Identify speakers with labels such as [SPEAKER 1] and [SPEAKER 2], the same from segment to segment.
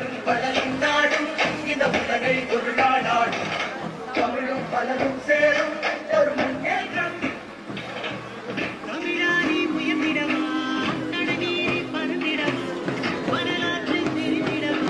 [SPEAKER 1] தமிழும் பலரும் நாடும் இந்த உலகை ஒரு நாடாடும் தமிழும் பலரும் சேரும் ஒரு முன்னேற்றம்
[SPEAKER 2] தமிழானி உயர்ந்திடவா நடுநீரி பறந்திடவா வரலாற்று தெரிந்திடவா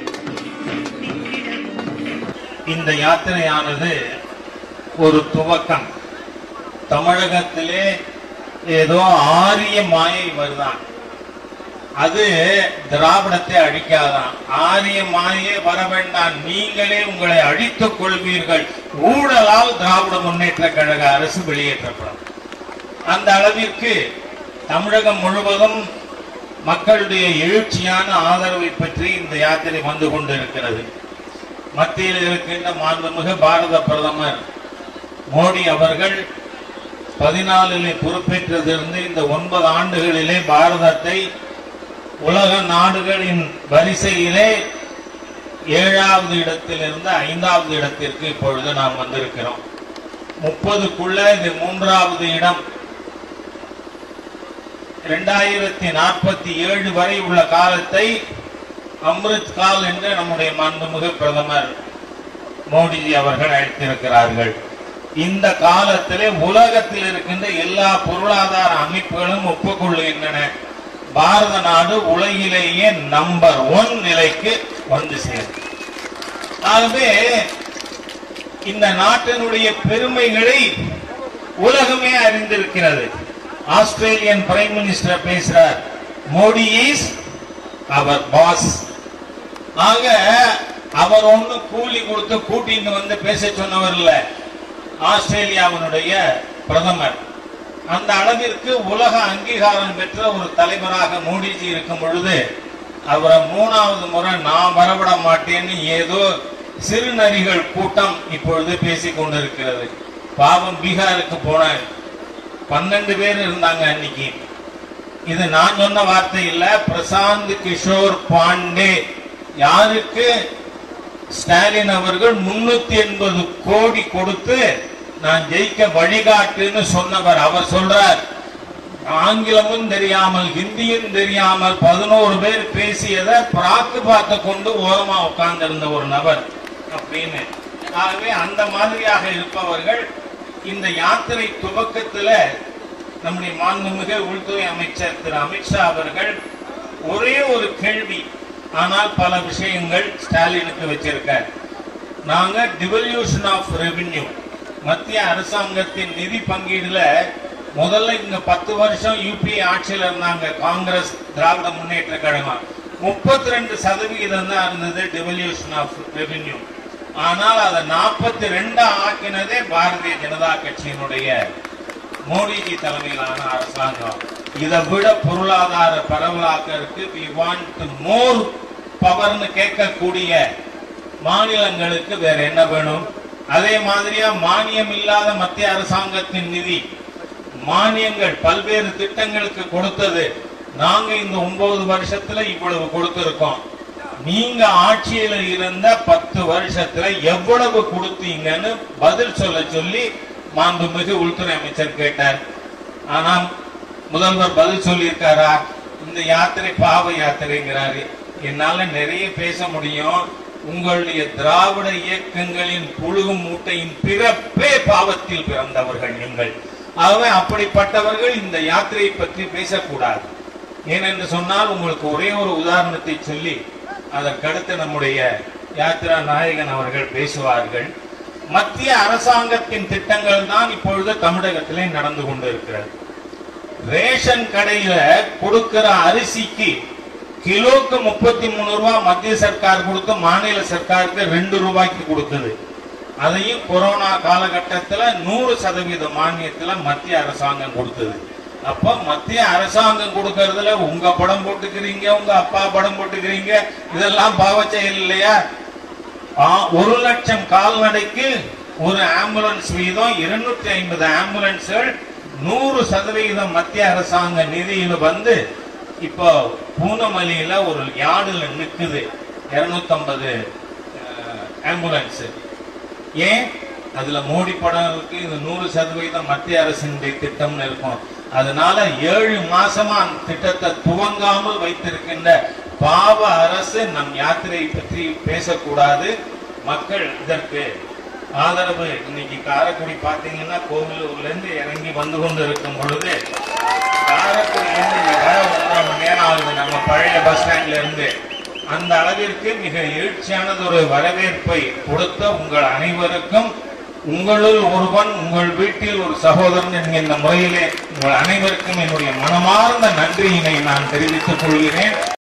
[SPEAKER 2] நின்றிடவா
[SPEAKER 3] இந்த யாத்திரையானது ஒரு துவக்கம் தமிழகத்திலே ஏதோ ஆரிய மாயை வருதான் அது திராவிடத்தை அழிக்காதான் ஆரிய மாயே வர வேண்டாம் நீங்களே உங்களை அழித்துக் கொள்வீர்கள் ஊழலால் திராவிட முன்னேற்ற கழக அரசு வெளியேற்றப்படும் அந்த அளவிற்கு தமிழகம் முழுவதும் மக்களுடைய எழுச்சியான ஆதரவை பற்றி இந்த யாத்திரை வந்து கொண்டிருக்கிறது மத்தியில் இருக்கின்ற மாண்புமிகு பாரத பிரதமர் மோடி அவர்கள் பதினாலிலே பொறுப்பேற்றதிலிருந்து இந்த ஒன்பது ஆண்டுகளிலே பாரதத்தை உலக நாடுகளின் வரிசையிலே ஏழாவது இடத்திலிருந்து ஐந்தாவது இடத்திற்கு இப்பொழுது நாம் வந்திருக்கிறோம் முப்பதுக்குள்ள இது மூன்றாவது இடம் இரண்டாயிரத்தி நாற்பத்தி ஏழு வரை உள்ள காலத்தை அம்ரித் கால் என்று நம்முடைய மாண்புமிகு பிரதமர் மோடிஜி அவர்கள் அழைத்திருக்கிறார்கள் இந்த காலத்திலே உலகத்தில் இருக்கின்ற எல்லா பொருளாதார அமைப்புகளும் ஒப்புக்கொள்கின்றன பாரத நாடு உலகிலேயே நம்பர் ஒன் நிலைக்கு வந்து சேரும் ஆகவே இந்த நாட்டினுடைய பெருமைகளை உலகமே அறிந்திருக்கிறது ஆஸ்திரேலியன் பிரைம் மினிஸ்டர் பேசுறார் மோடி இஸ் அவர் பாஸ் ஆக அவர் ஒண்ணு கூலி கொடுத்து கூட்டிட்டு வந்து பேச சொன்னவர் இல்ல ஆஸ்திரேலியாவினுடைய பிரதமர் அந்த அளவிற்கு உலக அங்கீகாரம் பெற்ற ஒரு தலைவராக மோடிஜி இருக்கும் பொழுது அவரை மூணாவது முறை நான் வரவிட மாட்டேன்னு ஏதோ சிறுநரிகள் கூட்டம் இப்பொழுது பேசிக் கொண்டிருக்கிறது பாவம் பீகாருக்கு போனார் பன்னெண்டு பேர் இருந்தாங்க அன்னைக்கு இது நான் சொன்ன வார்த்தை இல்ல பிரசாந்த் கிஷோர் பாண்டே யாருக்கு ஸ்டாலின் அவர்கள் முன்னூத்தி எண்பது கோடி கொடுத்து நான் ஜெயிக்க வழிகாட்டுன்னு சொன்னவர் அவர் சொல்றார் ஆங்கிலமும் தெரியாமல் ஹிந்தியும் தெரியாமல் பதினோரு பேர் பேசியதை பிராக்கு பார்த்து கொண்டு ஓரமா உட்கார்ந்திருந்த ஒரு நபர் அப்படின்னு ஆகவே அந்த மாதிரியாக இருப்பவர்கள் இந்த யாத்திரை துவக்கத்துல நம்முடைய மாண்புமிகு உள்துறை அமைச்சர் திரு அமித்ஷா அவர்கள் ஒரே ஒரு கேள்வி ஆனால் பல விஷயங்கள் ஸ்டாலினுக்கு வச்சிருக்கார் நாங்க டிவல்யூஷன் ஆஃப் ரெவின்யூ மத்திய அரசாங்கத்தின் நிதி பங்கீடுல முதல்ல இங்க பத்து வருஷம் யூபிஏ ஆட்சியில் இருந்தாங்க காங்கிரஸ் திராவிட முன்னேற்ற கழகம் முப்பத்தி ரெண்டு சதவிகிதம் தான் இருந்தது டிவல்யூஷன் ஆஃப் ரெவின்யூ ஆனால் அதை நாற்பத்தி ரெண்டா ஆக்கினதே பாரதிய ஜனதா கட்சியினுடைய மோடிஜி தலைமையிலான அரசாங்கம் இதை விட பொருளாதார பரவலாக்கருக்கு வி வாண்ட் மோர் பவர்னு கேட்கக்கூடிய மாநிலங்களுக்கு வேற என்ன வேணும் அதே மாதிரியா மானியம் இல்லாத மத்திய அரசாங்கத்தின் நிதி மானியங்கள் பல்வேறு திட்டங்களுக்கு கொடுத்தது நாங்க இந்த ஒன்பது வருஷத்துல இவ்வளவு கொடுத்திருக்கோம் நீங்க ஆட்சியில இருந்த பத்து வருஷத்துல எவ்வளவு கொடுத்தீங்கன்னு பதில் சொல்ல சொல்லி மாண்புமிகு உள்துறை அமைச்சர் கேட்டார் ஆனா முதல்வர் பதில் சொல்லியிருக்காரா இந்த யாத்திரை பாவ யாத்திரைங்கிறாரு என்னால நிறைய பேச முடியும் உங்களுடைய திராவிட இயக்கங்களின் புழுகும் மூட்டையின் பிறப்பே பாவத்தில் பிறந்தவர்கள் நீங்கள் ஆகவே அப்படிப்பட்டவர்கள் இந்த யாத்திரையை பற்றி பேசக்கூடாது ஏனென்று சொன்னால் உங்களுக்கு ஒரே ஒரு உதாரணத்தை சொல்லி அதற்கடுத்து நம்முடைய யாத்திரா நாயகன் அவர்கள் பேசுவார்கள் மத்திய அரசாங்கத்தின் திட்டங்கள் தான் இப்பொழுது தமிழகத்திலே நடந்து கொண்டிருக்கிறது ரேஷன் கடையில கொடுக்கிற அரிசிக்கு கிலோக்கு முப்பத்தி மூணு ரூபாய் மத்திய சர்க்கார் கொடுத்து மாநில சர்க்காருக்கு ரெண்டு ரூபாய்க்கு கொடுக்குது அதையும் கொரோனா காலகட்டத்துல நூறு சதவீத மானியத்துல மத்திய அரசாங்கம் கொடுத்தது அப்ப மத்திய அரசாங்கம் கொடுக்கறதுல உங்க படம் போட்டுக்கிறீங்க உங்க அப்பா படம் போட்டுக்கிறீங்க இதெல்லாம் பாவ செயல் இல்லையா ஆ, ஒரு லட்சம் கால்நடைக்கு ஒரு ஆம்புலன்ஸ் வீதம் இருநூற்றி ஐம்பது ஆம்புலன்ஸ்கள் நூறு சதவிகிதம் மத்திய அரசாங்க நிதியில் வந்து இப்போ பூனமல்லியில ஒரு யார்டுல நிக்குது இருநூத்தம்பது ஆம்புலன்ஸ் ஏன் அதுல மோடி படம் இருக்கு இது நூறு சதவீதம் மத்திய அரசினுடைய திட்டம்னு இருக்கும் அதனால ஏழு மாசமா அந்த திட்டத்தை துவங்காமல் வைத்திருக்கின்ற பாவ அரசு நம் யாத்திரை பற்றி பேசக்கூடாது மக்கள் இதற்கு ஆதரவு இன்னைக்கு காரைக்குடி பாத்தீங்கன்னா கோவிலூர்ல இருந்து இறங்கி வந்து கொண்டு இருக்கும் பொழுது காரைக்குடியிலிருந்து இங்க வர ஒன்றரை மணி நேரம் ஆகுது நம்ம பழைய பஸ் ஸ்டாண்ட்ல இருந்து அந்த அளவிற்கு மிக எழுச்சியானது ஒரு வரவேற்பை கொடுத்த உங்கள் அனைவருக்கும் உங்களுள் ஒருவன் உங்கள் வீட்டில் ஒரு சகோதரன் என்கின்ற முறையிலே உங்கள் அனைவருக்கும் என்னுடைய மனமார்ந்த நன்றியினை நான் தெரிவித்துக் கொள்கிறேன்